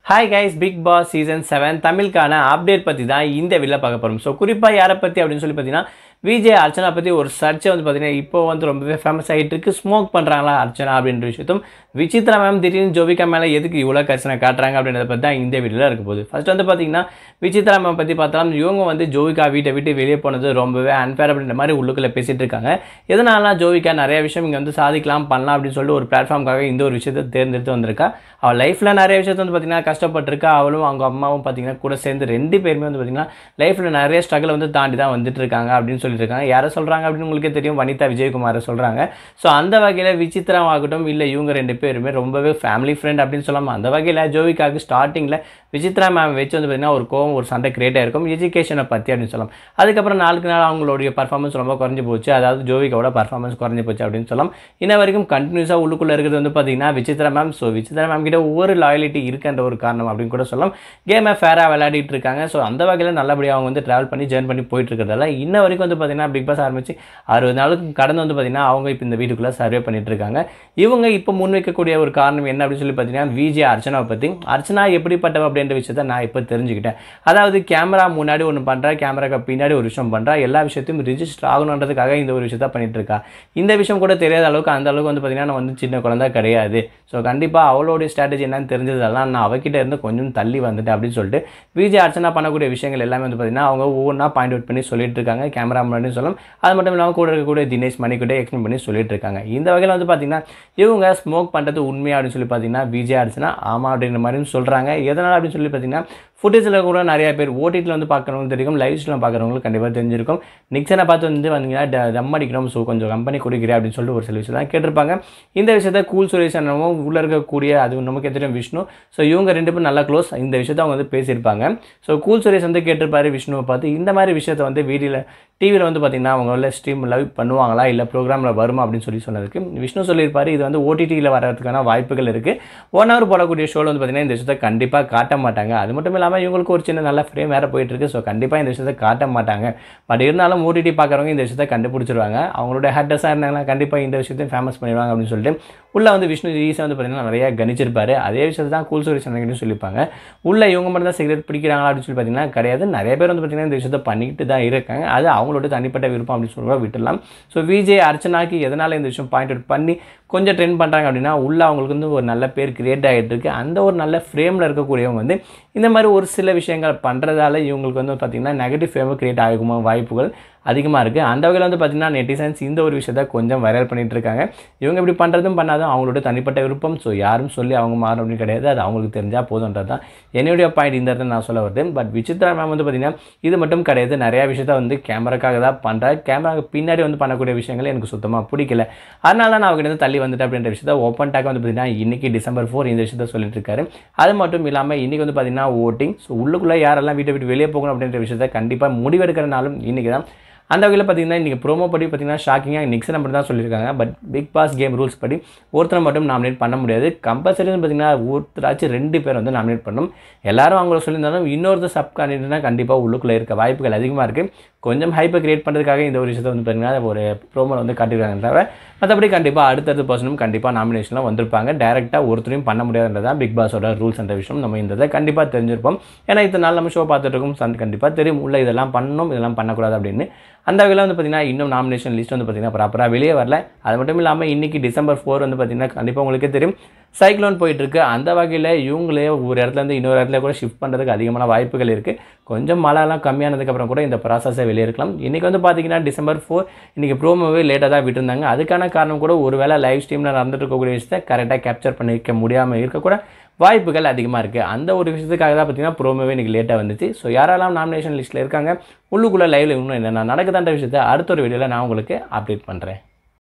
hi guys Bigg Boss season seven தமிழுக்கான update பற்றி தான் இந்த வீடியோவில் பார்க்க போகிறோம் ஸோ குறிப்பாக யாரை பற்றி அப்படின்னு சொல்லி பார்த்தீங்கன்னா விஜய் அர்ச்சனா பற்றி ஒரு சர்ச்சை வந்து பார்த்தீங்கன்னா இப்போ வந்து ரொம்பவே ஃபேமஸ் ஆகிட்டு இருக்கு ஸ்மோக் பண்ணுறாங்களா அர்ச்சனா அப்படின்ற விஷயத்தும் விசித்ரா மேம் திடீர்னு ஜோவிகா மேலே எதுக்கு இவ்வளோ கரிசனை காட்டுறாங்க அப்படின்றத பற்றி தான் இந்த வீடியோவில் இருக்க போகுது ஃபர்ஸ்ட் வந்து பார்த்தீங்கன்னா விசித்ரா மேம் பற்றி பார்த்தாலும் இவங்க வந்து ஜோவிகா வீட்டை விட்டு வெளியே போனது ரொம்பவே அன்ஃபேர் அப்படின்ற மாதிரி உள்ளுக்குள்ளே பேசிகிட்டு இருக்காங்க எதனால ஜோவிகா நிறைய விஷயம் இங்கே வந்து சாதிக்கலாம் பண்ணலாம் அப்படின்னு சொல்லிட்டு ஒரு பிளாட்ஃபார்முக்காக இந்த ஒரு விஷயத்தை தேர்ந்தெடுத்து வந்திருக்கா அவள் லைஃப்பில் நிறைய விஷயத்தை வந்து பார்த்தீங்கன்னா கஷ்டப்பட்டிருக்கா அவளும் அவங்க அம்மாவும் பார்த்தீங்கன்னா கூட சேர்ந்து ரெண்டு பேருமே வந்து பார்த்தீங்கன்னா லைஃப்பில் நிறைய ஸ்ட்ரகிள் வந்து தாண்டி தான் வந்துட்டு இருக்காங்க அப்படின்னு சொல்லிட்டு இருக்காங்க யாரை சொல்கிறாங்க அப்படின்னு உங்களுக்கே தெரியும் வனிதா விஜயகுமாரை சொல்கிறாங்க ஸோ அந்த வகையில் விசித்ரா ஆகட்டும் இல்லை இவங்க ரெண்டு பேருமே ரொம்பவே ஃபேமிலி ஃப்ரெண்ட் அப்படின்னு சொல்லாமல் அந்த வகையில் ஜோவிகாவுக்கு ஸ்டார்டிங்கில் விசித்ரா மேம் வச்சு வந்து பார்த்தீங்கன்னா ஒரு கோவம் ஒரு சண்டை கிரியேட் ஆயிருக்கும் எஜுகேஷனை பற்றி அப்படின்னு சொல்லலாம் அதுக்கப்புறம் நாளுக்கு நாள் அவங்களுடைய பர்ஃபார்மன்ஸ் ரொம்ப குறைஞ்சி போச்சு அதாவது ஜோவிகாவோட பர்ஃபார்மன்ஸ் குறைஞ்சி போச்சு அப்படின்னு சொல்லலாம் இன்ன வரைக்கும் கண்டினியூஸாக உள்ளுக்குள்ளே இருக்கிறது வந்து பார்த்தீங்கன்னா Vichitra ma'am so Vichitra ma'am கிட்ட ஒவ்வொரு லாயலிட்டி இருக்குன்ற ஒரு காரணம் அப்படின்னு கூட சொல்லலாம் கேமை ஃபேராக விளையாடிட்டு இருக்காங்க ஸோ அந்த வகையில் நல்லபடியாக அவங்க வந்து ட்ராவல் பண்ணி ஜேர்ன் பண்ணி போயிட்டு இருக்கிறதால இன்ன வரைக்கும் வந்து பார்த்தீங்கன்னா பிக் பாஸ் ஆரம்பிச்சு அறுபது நாளுக்கு கடந்து வந்து பார்த்தீங்கன்னா அவங்க இப்போ இந்த வீட்டுக்குள்ளே சர்வே பண்ணிட்டு இருக்காங்க இவங்க இப்போ முன்வைக்கக்கூடிய ஒரு காரணம் என்ன அப்படின்னு சொல்லி பார்த்தீங்கன்னா விஜய் அர்ச்சனாவை பற்றி அர்ச்சனா எப்படிப்பட்டவ அப்படின்ற விஷயத்த நான் இப்போ தெரிஞ்சுக்கிட்டேன் அதாவது கேமரா முன்னாடி ஒன்று பண்ணுறா கேமராக்கு பின்னாடி ஒரு விஷயம் பண்ணுறா எல்லா விஷயத்தையும் ரிஜிஸ்டர் ஆகணுன்றதுக்காக இந்த ஒரு விஷயத்த பண்ணிட்டு இருக்கா இந்த விஷயம் கூட தெரியாத அளவுக்கு அந்த அளவுக்கு வந்து பார்த்தீங்கன்னா நான் வந்து சின்ன குழந்தை கிடையாது ஸோ கண்டிப்பாக அவளோடைய ஸ்ட்ராட்டஜி என்னன்னு தெரிஞ்சதெல்லாம் நான் அவகிட்ட இருந்து கொஞ்சம் தள்ளி வந்துட்டேன் அப்படின்னு சொல்லிட்டு விஜய் அர்ச்சனா பண்ணக்கூடிய விஷயங்கள் எல்லாமே வந்து பார்த்தீங்கன்னா அவங்க ஒவ்வொன்றா பாயிண்ட் அவுட் பண்ணி சொல்லிட்டு இருக்காங்க கேமரா முன்னாடி சொல்லலாம் அது மட்டும் இல்லாமல் கூட இருக்கக்கூடிய தினேஷ் மணிக்கிட்ட எக்ஸ்பிளைன் பண்ணி சொல்லிட்டு இருக்காங்க இந்த வகையில் வந்து பார்த்தீங்கன்னா இவங்க ஸ்மோக் பண்ணுறது உண்மையா அப்படின்னு சொல்லி பார்த்தீங்கன்னா விஜய் அர்ச்சனா ஆமாம் அப்படின்ற மாதிரியும் சொல்கிறாங்க எதனால் அப்படின்னு சொல்லி பார்த்தீங்கன்னா ஃபுட்டேஜில் கூட நிறைய பேர் ஓடிடியில் வந்து பார்க்குறவங்களுக்கு தெரியும் லைவ் ஸ்ட்ரீமில் பார்க்குறவங்களுக்கு கண்டிப்பாக தெரிஞ்சிருக்கும் நிக்சனை பார்த்து வந்து வந்தீங்கன்னா ட- தம் அடிக்கிறோம் ஸோ கொஞ்சம் கம்பெனி கொடுக்குறேன் அப்படின்னு சொல்லிட்டு ஒரு சில விஷயம் தான் கேட்டிருப்பாங்க இந்த விஷயத்த கூல் சுரேஷ் அண்ணனும் உள்ளே இருக்கக்கூடிய அது நமக்கு தெரியும் விஷ்ணு ஸோ இவங்க ரெண்டு பேரும் நல்லா க்ளோஸ் இந்த விஷயத்த அவங்க வந்து பேசியிருப்பாங்க ஸோ கூல் சுரேஷ் வந்து கேட்டிருப்பாரு விஷ்ணுவை பார்த்து இந்த மாதிரி விஷயத்த வந்து வீடியோவில் டிவியில் வந்து பார்த்தீங்கன்னா அவங்க ஸ்ட்ரீம் லைவ் பண்ணுவாங்களா இல்லை ப்ரோக்ராமில் வருமா அப்படின்னு சொல்லி சொன்னதுக்கு விஷ்ணு சொல்லியிருப்பாரு இது வந்து ஓடிடியில் வரதுக்கான வாய்ப்புகள் இருக்குது ஒன் ஹவர் போடக்கூடிய ஷோவில் வந்து பார்த்தீங்கன்னா இந்த விஷயத்தை கண்டிப்பாக காட்ட மாட்டாங்க அது மட்டும் இல்லாமல் இவங்களுக்கு ஒரு சின்ன நல்ல ஃப்ரேம் வேறு போயிட்டு இருக்கு ஸோ கண்டிப்பாக இந்த விஷயத்தை காட்ட மாட்டாங்க பட் இருந்தாலும் ஓடிடி பார்க்குறவங்க இந்த விஷயத்தை கண்டுபிடிச்சிருவாங்க அவங்களோட ஹேட்டர்ஸாக இருந்தாங்கன்னா கண்டிப்பாக இந்த விஷயத்தையும் ஃபேமஸ் பண்ணிடுவாங்க அப்படின்னு சொல்லிட்டு உள்ள வந்து விஷ்ணு ஈஸியாக வந்து பார்த்தீங்கன்னா நிறைய கணிச்சிருப்பாரு அதே விஷயத்தை தான் கூல் சுரேஷ் அண்ணன் சொல்லியிருப்பாங்க உள்ள இவங்க மட்டும் தான் சிகரெட் பிடிக்கிறாங்களா அப்படின்னு சொல்லி பார்த்தீங்கன்னா கிடையாது நிறைய பேர் வந்து பார்த்தீங்கன்னா இந்த விஷயத்தை பண்ணிக்கிட்டு தான் இருக்காங்க அது அவங்களோட தனிப்பட்ட விருப்பம் அப்படின்னு சொல்லி விட்டுடலாம் ஸோ விஜய் அர்ச்சனாக்கு எதனால் இந்த விஷயம் பாயிண்ட் அவுட் பண்ணி கொஞ்சம் ட்ரெண்ட் பண்ணுறாங்க அப்படின்னா உள்ள அவங்களுக்கு வந்து ஒரு நல்ல பேர் கிரியேட் ஆகிட்டு இருக்கு அந்த ஒரு நல்ல ஃப்ரேமில் இருக்கக்கூடியவங்க வந்து இந்த மாதிரி ஒரு சில விஷயங்கள் பண்ணுறதால இவங்களுக்கு வந்து பார்த்திங்கன்னா நெகட்டிவ் ஃபேமை கிரியேட் ஆகுமா வாய்ப்புகள் அதிகமாக இருக்குது அந்த வகையில் வந்து பார்த்திங்கன்னா நெட்டிசன்ஸ் இந்த ஒரு விஷயத்த கொஞ்சம் வைரல் பண்ணிட்டு இருக்காங்க இவங்க இப்படி பண்ணுறதும் பண்ணாதும் அவங்களோட தனிப்பட்ட விருப்பம் ஸோ யாரும் சொல்லி அவங்க மாறும் அப்படின்னு கிடையாது அது அவங்களுக்கு தெரிஞ்சால் போதுன்றது தான் என்னுடைய பாயிண்ட் இந்த இடத்துல நான் சொல்ல வருது பட் விசித்ரா மேம் வந்து பார்த்திங்கன்னா இது மட்டும் கிடையாது நிறையா விஷயத்த வந்து கேமராக்காக தான் பண்ணுறேன் கேமராக்கு பின்னாடி வந்து பண்ணக்கூடிய விஷயங்கள் எனக்கு சுத்தமாக பிடிக்கல அதனால தான் நான் அவங்ககிட்ட இருந்து தள்ளி வந்துட்டேன் அப்படின்ற விஷயத்த ஓப்பன் டாக் வந்து பார்த்திங்கன்னா இன்றைக்கி டிசம்பர் ஃபோர் இந்த விஷயத்த சொல்லிட்டு இருக்காரு அது மட்டும் இல்லாமல் இன்றைக்கி வந்து பார்த்திங்கன்னா ஓட்டிங் ஸோ உள்ளுக்குள்ளே யாரெல்லாம் வீட்டை விட்டு வெளியே போகணும் அப்படின்ற விஷயத்த கண்டிப்பாக முடிவெடுக்கிற நாளும் இன்றைக்கி தான் அந்த வகையில் பார்த்தீங்கன்னா இன்றைக்கி ப்ரோமோ படி பார்த்தீங்கன்னா ஷாக்கிங்காக நிக்சனை மட்டும் தான் சொல்லியிருக்காங்க but Bigg Boss game rules படி ஒருத்தரை மட்டும் நாமினேட் பண்ண முடியாது கம்பல்சரி பார்த்தீங்கன்னா ஒருத்தராச்சும் ரெண்டு பேர் வந்து நாமினேட் பண்ணணும் எல்லாரும் அவங்கள சொல்லியிருந்தாலும் இன்னொருத்தர் சப் கேண்டிடேட்னா கண்டிப்பாக உள்ளுக்குள்ளே இருக்க வாய்ப்புகள் அதிகமாக இருக்குது கொஞ்சம் ஹைப்பை கிரியேட் பண்ணுறதுக்காக இந்த ஒரு விஷயத்தை வந்து பார்த்தீங்கன்னா ஒரு ப்ரோமோ வந்து காட்டியிருக்காங்க தவிர மற்றபடி கண்டிப்பாக அடுத்தடுத்த பர்சனும் கண்டிப்பாக நாமினேஷனில் வந்திருப்பாங்க டேரெக்டாக ஒருத்தரையும் பண்ண முடியாதுன்றது தான் பிக் பாஸோட ரூல்ஸ் என்ற விஷயம் நம்ம இந்த இதை கண்டிப்பாக தெரிஞ்சிருப்போம் ஏன்னா இத்தனை நாள் நம்ம ஷோ பார்த்துட்டு இருக்கோம் சன் கண்டிப்பாக தெரியும் உள்ள இதெல்லாம் பண்ணணும் இதெல்லாம் பண்ணக்கூடாது அப்படின்னு அந்த வகையில் வந்து பார்த்தீங்கன்னா இன்னும் நாமினேஷன் லிஸ்ட் வந்து பார்த்தீங்கன்னா ப்ராப்பராக வெளியே வரல அது மட்டும் இல்லாமல் இன்றைக்கி டிசம்பர் ஃபோர் வந்து பார்த்தீங்கன்னா கண்டிப்பாக உங்களுக்கே தெரியும் சைக்ளோன் போயிட்டு இருக்கு அந்த வகையில் இவங்களே ஒரு இடத்துல இருந்து இன்னொரு இடத்துல கூட ஷிஃப்ட் பண்ணுறதுக்கு அதிகமான வாய்ப்புகள் இருக்குது கொஞ்சம் மழைலாம் கம்மியானதுக்கப்புறம் கூட இந்த ப்ராசஸை வெளியே இருக்கலாம் இன்றைக்கி வந்து பார்த்தீங்கன்னா டிசம்பர் ஃபோர் இன்றைக்கி ப்ரோமோவே லேட்டாக தான் விட்டுருந்தாங்க அதுக்கான காரணம் கூட ஒருவேளை லைவ் ஸ்ட்ரீமில் நடந்துட்டு இருக்கக்கூடிய விஷயத்தை கரெக்டாக கேப்சர் பண்ணிக்க முடியாமல் இருக்கக்கூட வாய்ப்புகள் அதிகமாக இருக்குது அந்த ஒரு விஷயத்துக்காக தான் பார்த்தீங்கன்னா ப்ரோமோவே இன்றைக்கி லேட்டாக வந்துச்சு ஸோ யாரெல்லாம் நாமினேஷன் லிஸ்ட்டில் இருக்காங்க உள்ளுக்குள்ளே லைவில் இன்னும் என்னென்ன நடக்குதான்ற விஷயத்தை அடுத்த ஒரு வீடியோவில் நான் உங்களுக்கு அப்டேட் பண்ணுறேன்